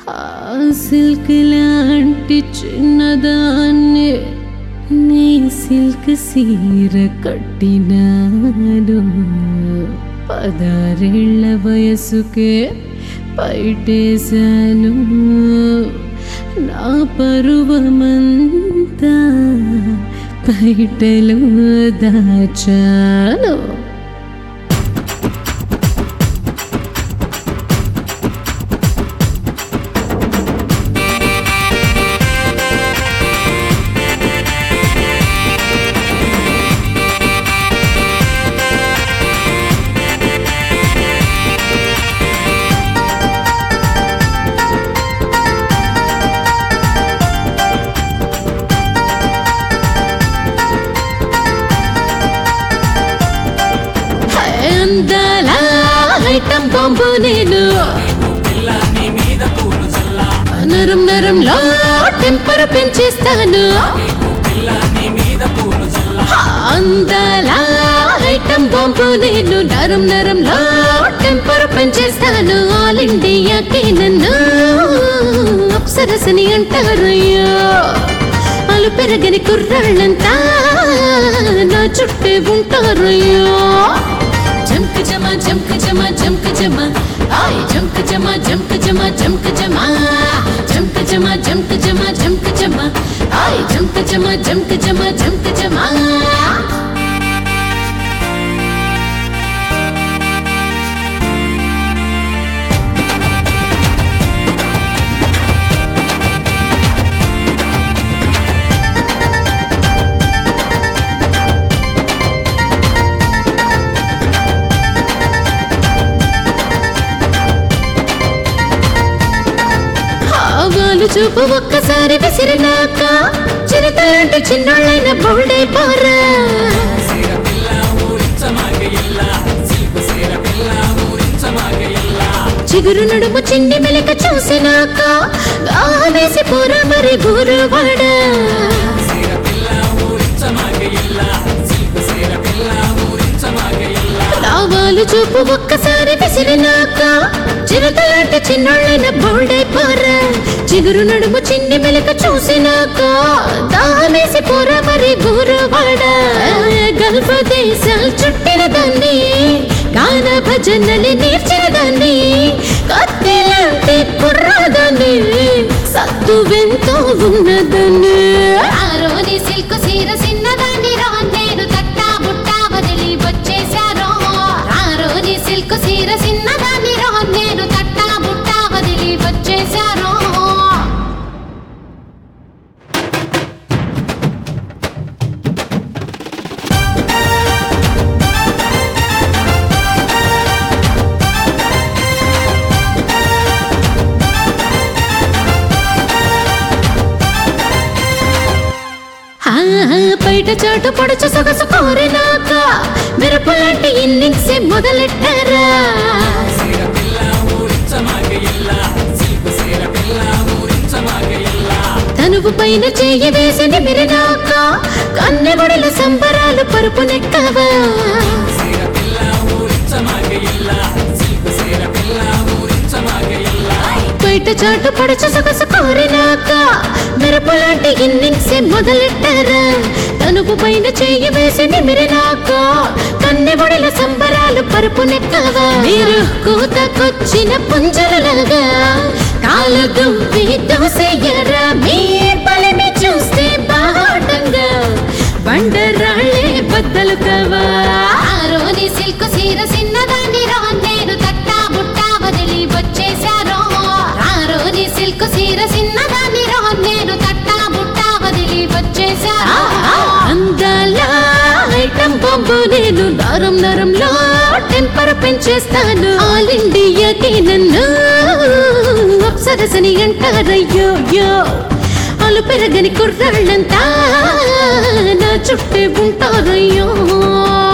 ఆ సిల్క్ లాంటి చిన్నదాన్ని నీ సిల్క్ సీర కట్టినాను పదారేళ్ల వయసుకే పైటేశాను నా పరువమంతా బయటలో దాచాను అందాల ఐటం బాంబు నేను నరం నరంలో టెంపర్ పెంచేస్తాను అందాల ఐటం బాంబు నేను నరం నరంలో టెంపర్ పెంచేస్తాను ఆల్ ఇండియాకి నన్ను అప్సరసని అంటారయ్యో అలు పెరగని కుర్రాళ్ళంతా నా చుట్టే ఉంటారయ్యో జంక జమ జంక జమ జంక జమ ఆయ్ జంక జమ జంక జమ జంక జమ జంక జమ జంక జమ జంక జమ ఆయ్ జంక జమ జంక జమ జంక జమ ఆవాలు చూపు ఒక్కసారి విసిరినాక చిరతలాంటి చిన్నోళ్ళైన బౌల్డే పోరా చిగురు నడుము చిన్ని మెలక చూసినాక ఆవేసి పోరా మరి గురువాడ లావాలు చూపు ఒక్కసారి విసిరినాక చిరతలాంటి చిన్నోళ్ళైన బౌల్డే పోరా చిగురు నడుము చిన్ని మెలక చూసినాక దామేసి పోరా మరి గురువాడ గల్ఫ దేశాలు చుట్టిన దాన్ని గాన భజనలు నేర్చిన దాన్ని కత్తిలాంటి కుర్రాదాన్ని సత్తు వెంతో ఉన్నదాన్ని ఆరోని సిల్క్ సీర సిన్నదాన్ని రా నేను తట్టా బుట్టా వదిలి వచ్చేశారో ఆరోని సిల్క్ సీర సిన్నదాన్ని రా నేను తట్టా బుట్టా వదిలి వచ్చేశారో ఆ, బయట చాటు పొడుచు సొగసు కోరినాక మిరపలాంటి ఇన్నింగ్స్ మొదలెట్టారా తనువు పైన చెయ్యి వేసి నిమిరినాక కన్నెబడుల సంబరాలు పరుపు నెక్కవా బయట చాటు పడుచు సొగసు కోరినాక మిరపలాంటి ఇన్నింగ్స్ మొదలెట్టారా తనుపు పైన చెయ్యి వేసి నిమిరినాక కన్నెబడుల సంబరాలు పరుపు నెక్కవా మీరు కూతకొచ్చిన పుంజలులాగా కాలు దువ్వి దోసెయ్యరా మీ పలిమి చూస్తే బాటంగా బండరాళ్ళే బద్దలు కవా ఆరోని సిల్క్ సీర సిన్నదాన్ని రా నేను తట్టా బుట్టా వదిలి వచ్చేశారో ఆరోని సిల్క్ సీర సిన్నదాన్ని రా నేను తట్టా బుట్టా వదిలి వచ్చేశారో అందాల ఐటం బాంబు నేను నరం నరంలో టెంపర్ పెంచేస్తాను ఆల్ ఇండియాకి నన్ను అప్సరసని అంటారయ్యో యో అలు పెరగని కుర్రాళ్ళంతా నా చుట్టే ఉంటారయ్యో